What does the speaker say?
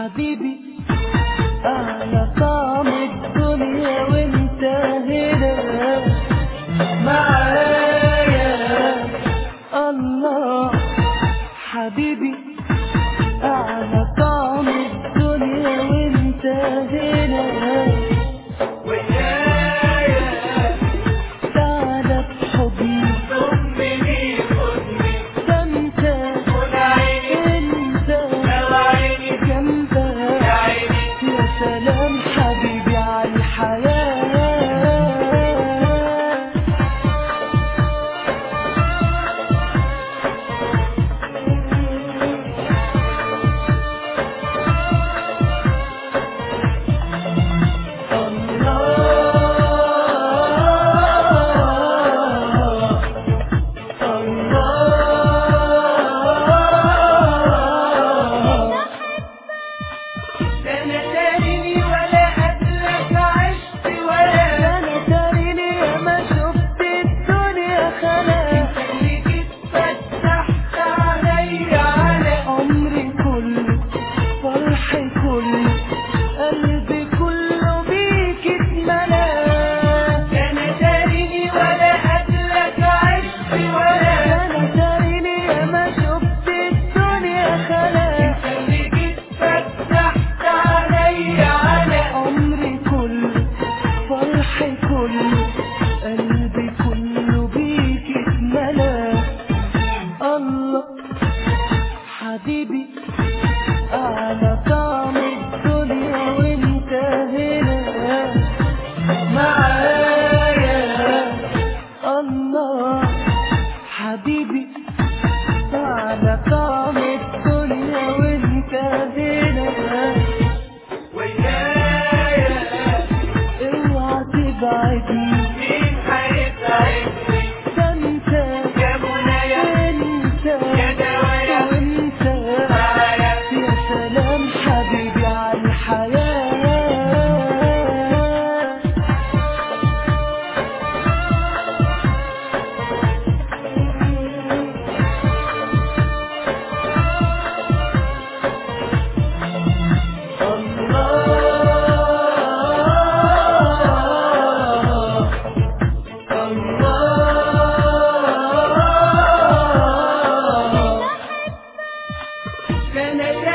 حبيبي أعلى طعم الدنيا وانت هنا معايا الله حبيبي أعلى طعم الدنيا وانت هنا ويايا تعالى بحضني طمني خدني ده انت خد عيني انت لو عيني جنبك يا عيني يا سلام حبيبي على الحياة الله الله ده انا تاني ولا قبلك عشت ولا انا تاريني يا ما شفت الدنيا خلاص اللي جيت فتحت عليا على عمري كله فرحي كله قلبي كله بيك اتملى ده انا تاني ولا قبلك عشت ولا انا تاريني يا ما شفت الدنيا خلاص اللي جيت فتحت عليا على عمري كله فرحي كله قلبي كله بيك اتملى الله حبيبي أعلى طعم الدنيا وانت هنا معايا الله حبيبي أعلى طعم الدنيا وانت هنا ويايا اوعى تبعدني مين هيسعدني ده انت يا منايا انت يا دوايا وانت معايا يا سلام حبيبي على الحياة الله الله ده انا